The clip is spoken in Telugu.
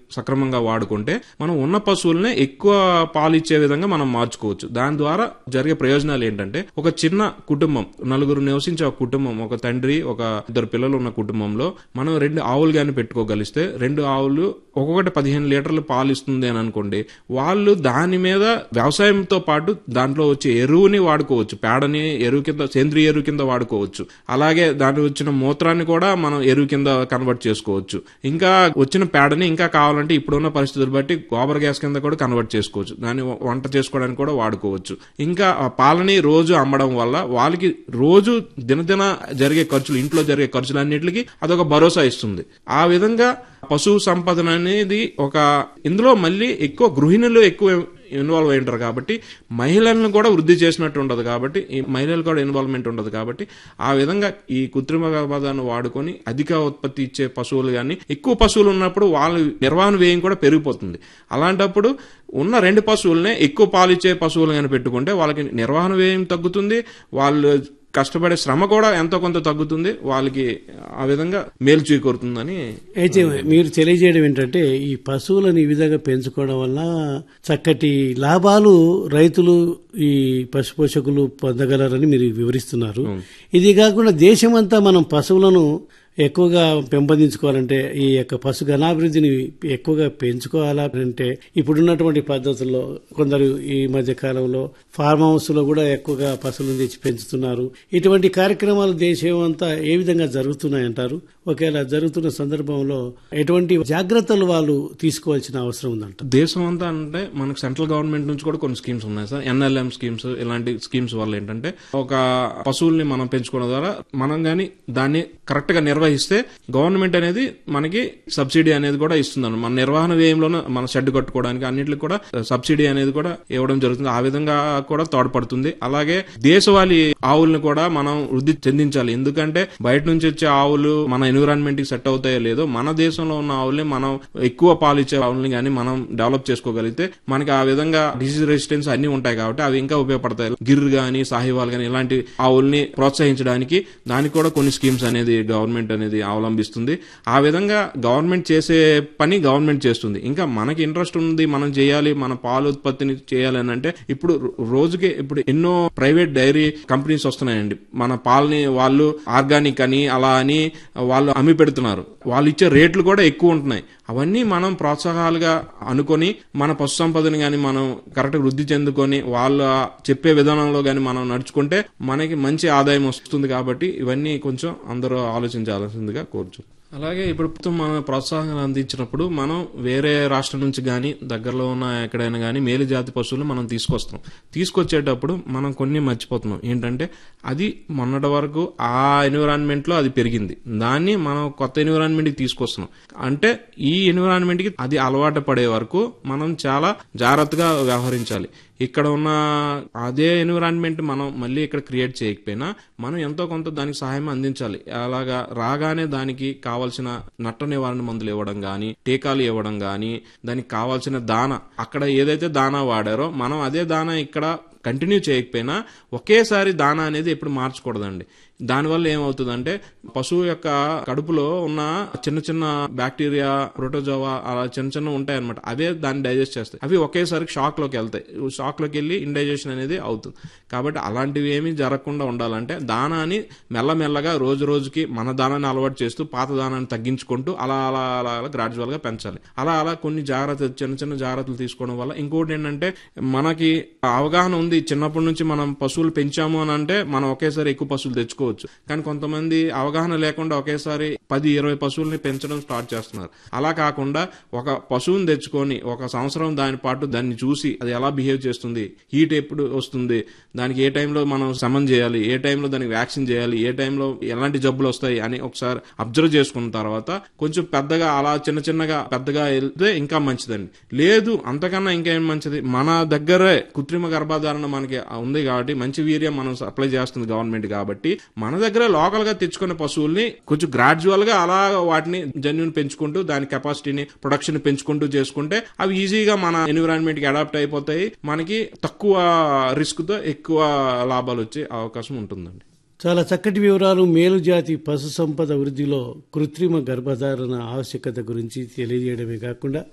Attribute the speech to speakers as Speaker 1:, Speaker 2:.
Speaker 1: సక్రమంగా వాడుకుంటే మనం ఉన్న పశువులనే ఎక్కువ పాలు ఇచ్చే విధంగా మనం మార్చుకోవచ్చు దాని ద్వారా జరిగే ప్రయోజనాలు ఏంటంటే ఒక చిన్న కుటుంబం నలుగురు నివసించే ఒక కుటుంబం ఒక తండ్రి ఒక ఇద్దరు పిల్లలు ఉన్న కుటుంబంలో మనం రెండు ఆవులు గాని పెట్టుకోగలిస్తే రెండు ఆవులు ఒక్కొక్కటి పదిహేను లీటర్లు పాలు ఇస్తుంది అని అనుకోండి వాళ్ళు దాని మీద వ్యవసాయంతో పాటు దాంట్లో వచ్చే ఎరువుని వాడుకోవచ్చు పేడని ఎరువు కింద సేంద్రియ ఎరువు కింద వాడుకోవచ్చు అలాగే దాని వచ్చిన మూత్రాన్ని కూడా మనం ఎరువు కింద కన్వర్ట్ చేసుకోవచ్చు ఇంకా వచ్చిన పేడని ఇంకా కావాలంటే ఇప్పుడున్న పరిస్థితులు బట్టి గోబర్ గ్యాస్ కింద కూడా కన్వర్ట్ చేసుకోవచ్చు దాన్ని వంట చేసుకోవడానికి కూడా వాడుకోవచ్చు ఇంకా ఆ పాలని రోజు అమ్మడం వల్ల వాళ్ళకి రోజు దినదిన జరిగే ఖర్చులు ఇంట్లో జరిగే ఖర్చులన్నిటికి అదొక భరోసా ఇస్తుంది ఆ విధంగా పశువు సంపదన అనేది ఒక ఇందులో మళ్ళీ ఎక్కువ గృహిణులు ఎక్కువ ఇన్వాల్వ్ అయి ఉంటారు కాబట్టి మహిళలను కూడా వృద్ధి చేసినట్టు ఉండదు కాబట్టి ఈ మహిళలు కూడా ఇన్వాల్వ్మెంట్ ఉండదు కాబట్టి ఆ విధంగా ఈ కృత్రిమ గర్భధాన్ని వాడుకొని అధిక ఉత్పత్తి ఇచ్చే పశువులు కానీ ఎక్కువ పశువులు ఉన్నప్పుడు వాళ్ళ నిర్వహణ వ్యయం కూడా పెరిగిపోతుంది అలాంటప్పుడు ఉన్న రెండు పశువులనే ఎక్కువ పాలు ఇచ్చే పశువులు కానీ పెట్టుకుంటే వాళ్ళకి నిర్వహణ వ్యయం తగ్గుతుంది వాళ్ళు కష్టపడే శ్రమ కూడా ఎంతో కొంత తగ్గుతుంది వాళ్ళకి ఆ విధంగా మేలు చేకూరుతుందని
Speaker 2: అయితే మీరు తెలియజేయడం ఏంటంటే ఈ పశువులను ఈ విధంగా పెంచుకోవడం వల్ల చక్కటి లాభాలు రైతులు ఈ పశు పోషకులు పొందగలరని మీరు వివరిస్తున్నారు ఇది కాకుండా దేశమంతా మనం పశువులను ఎక్కువగా పెంపొందించుకోవాలంటే ఈ యొక్క పశు గణాభివృద్ధిని ఎక్కువగా పెంచుకోవాలా అంటే ఇప్పుడున్నటువంటి పద్ధతుల్లో కొందరు ఈ మధ్య కాలంలో ఫార్మ్ హౌస్ లో కూడా ఎక్కువగా పశువులను తెచ్చి పెంచుతున్నారు ఇటువంటి కార్యక్రమాలు దేశం అంతా ఏ విధంగా జరుగుతున్నాయంటారు ఒకవేళ జరుగుతున్న సందర్భంలో ఎటువంటి జాగ్రత్తలు వాళ్ళు తీసుకోవాల్సిన అవసరం ఉందంట
Speaker 1: దేశం అంతా అంటే మనకు సెంట్రల్ గవర్నమెంట్ నుంచి కూడా కొన్ని స్కీమ్స్ ఉన్నాయి సార్ ఎన్ఎల్ఎం స్కీమ్స్ ఇలాంటి స్కీమ్స్ వల్ల ఏంటంటే ఒక పశువుల్ని మనం పెంచుకోవడం ద్వారా మనం గాని దాన్ని కరెక్ట్ గా నిర్వహిస్తే గవర్నమెంట్ అనేది మనకి సబ్సిడీ అనేది కూడా ఇస్తుంది మన నిర్వహణ వ్యయంలోనే మన షెడ్ కట్టుకోవడానికి అన్నిటికి కూడా సబ్సిడీ అనేది కూడా ఇవ్వడం జరుగుతుంది ఆ విధంగా కూడా తోడ్పడుతుంది అలాగే దేశవాళీ ఆవుల్ని కూడా మనం వృద్ధి చెందించాలి ఎందుకంటే బయట నుంచి వచ్చే ఆవులు మన ఎన్విరాన్మెంట్ కి సెట్ అవుతాయో లేదో మన దేశంలో ఉన్న ఆవుల్ని మనం ఎక్కువ పాలు ఇచ్చే ఆవుల్ని కానీ మనం డెవలప్ చేసుకోగలిగితే మనకి ఆ విధంగా డిసీజ్ రెసిస్టెన్స్ అన్ని ఉంటాయి కాబట్టి అవి ఇంకా ఉపయోగపడతాయి గిర్ గాని సాహివాల్ గాని ఇలాంటి ఆవుల్ని ప్రోత్సహించడానికి దానికి కూడా కొన్ని స్కీమ్స్ అనేది గవర్నమెంట్ అనేది అవలంబిస్తుంది ఆ విధంగా గవర్నమెంట్ చేసే పని గవర్నమెంట్ చేస్తుంది ఇంకా మనకి ఇంట్రెస్ట్ ఉంది మనం చేయాలి మన పాలు ఉత్పత్తిని చేయాలి అని అంటే ఇప్పుడు రో- రోజుకి ఇప్పుడు ఎన్నో ప్రైవేట్ డైరీ కంపెనీస్ వస్తున్నాయండి మన పాలని వాళ్ళు ఆర్గానిక్ అని అలా అని వాళ్ళు అమ్మి పెడుతున్నారు వాళ్ళు ఇచ్చే రేట్లు కూడా ఎక్కువ ఉంటున్నాయి అవన్నీ మనం ప్రోత్సాహాలుగా అనుకొని మన పశు సంపదని కానీ మనం కరెక్ట్ వృద్ధి చెందుకొని వాళ్ళ చెప్పే విధానంలో కానీ మనం నడుచుకుంటే మనకి మంచి ఆదాయం వస్తుంది కాబట్టి ఇవన్నీ కొంచెం అందరూ ఆలోచించాల్సిందిగా కోరుచు అలాగే ఇప్పుడు ప్రస్తుతం మనం ప్రోత్సాహం అందించినప్పుడు మనం వేరే రాష్ట్రం నుంచి కానీ దగ్గరలో ఉన్న ఎక్కడైనా కానీ మేలు జాతి పశువులు మనం తీసుకొస్తాం తీసుకొచ్చేటప్పుడు మనం కొన్ని మర్చిపోతున్నాం ఏంటంటే అది మొన్నటి వరకు ఆ ఎన్విరాన్మెంట్ లో అది పెరిగింది దాన్ని మనం కొత్త ఎన్విరాన్మెంట్ కి తీసుకొస్తున్నాం అంటే ఈ ఎన్విరాన్మెంట్ కి అది అలవాటు పడే వరకు మనం చాలా జాగ్రత్తగా వ్యవహరించాలి ఇక్కడ ఉన్న అదే ఎన్విరాన్మెంట్ మనం మళ్ళీ ఇక్కడ క్రియేట్ చేయకపోయినా మనం ఎంతో కొంత దానికి సహాయం అందించాలి అలాగా రాగానే దానికి కావాల్సిన నట్ట నివారణ మందులు ఇవ్వడం గాని టీకాలు ఇవ్వడం గాని దానికి కావాల్సిన దాన అక్కడ ఏదైతే దానా వాడారో మనం అదే దానా ఇక్కడ కంటిన్యూ చేయకపోయినా ఒకేసారి దానా అనేది ఎప్పుడు మార్చకూడదండి దానివల్ల ఏమవుతుందంటే పశువు యొక్క కడుపులో ఉన్న చిన్న చిన్న బ్యాక్టీరియా ప్రోటోజోవా అలా చిన్న చిన్న ఉంటాయి అనమాట అవే దాన్ని డైజెస్ట్ చేస్తాయి అవి ఒకేసారి షాక్ లోకి వెళ్తాయి షాక్ లోకి వెళ్ళి ఇండైజెషన్ అనేది అవుతుంది కాబట్టి అలాంటివి ఏమీ జరగకుండా ఉండాలంటే దానాన్ని మెల్లమెల్లగా రోజు రోజుకి మన దానాన్ని అలవాటు చేస్తూ పాత దానాన్ని తగ్గించుకుంటూ అలా అలా అలా అలా గ్రాడ్యువల్ గా పెంచాలి అలా అలా కొన్ని జాగ్రత్తలు చిన్న చిన్న జాగ్రత్తలు తీసుకోవడం వల్ల ఇంకోటి ఏంటంటే మనకి అవగాహన ఉంది చిన్నప్పటి నుంచి మనం పశువులు పెంచాము అని అంటే మనం ఒకేసారి ఎక్కువ పశువులు తెచ్చుకోవచ్చు కానీ కొంతమంది అవగాహన లేకుండా ఒకేసారి పది ఇరవై పశువుల్ని పెంచడం స్టార్ట్ చేస్తున్నారు అలా కాకుండా ఒక పశువుని తెచ్చుకొని ఒక సంవత్సరం దాని పాటు దాన్ని చూసి అది ఎలా బిహేవ్ చేస్తుంది హీట్ ఎప్పుడు వస్తుంది దానికి ఏ టైంలో మనం సమన్ చేయాలి ఏ టైంలో దానికి వ్యాక్సిన్ చేయాలి ఏ టైంలో ఎలాంటి జబ్బులు వస్తాయి అని ఒకసారి అబ్జర్వ్ చేసుకున్న తర్వాత కొంచెం పెద్దగా అలా చిన్న చిన్నగా పెద్దగా వెళ్తే ఇంకా మంచిదండి లేదు అంతకన్నా ఇంకేం మంచిది మన దగ్గరే కృత్రిమ గర్భధారణ మనకి ఉంది కాబట్టి మంచి వీర్యం మనం సప్లై చేస్తుంది గవర్నమెంట్ కాబట్టి మన దగ్గర లోకల్ గా తెచ్చుకునే పశువుల్ని కొంచెం గ్రాడ్యువల్ గా అలా వాటిని జన్యుని పెంచుకుంటూ దాని కెపాసిటీని ప్రొడక్షన్ పెంచుకుంటూ చేసుకుంటే అవి ఈజీగా మన ఎన్విరాన్మెంట్ కి అడాప్ట్ అయిపోతాయి మనకి తక్కువ రిస్క్ తో ఎక్కువ లాభాలు వచ్చే అవకాశం ఉంటుందండి
Speaker 2: చాలా చక్కటి వివరాలు మేలు జాతి పశు సంపద వృద్ధిలో కృత్రిమ గర్భధారణ ఆవశ్యకత గురించి తెలియజేయడమే కాకుండా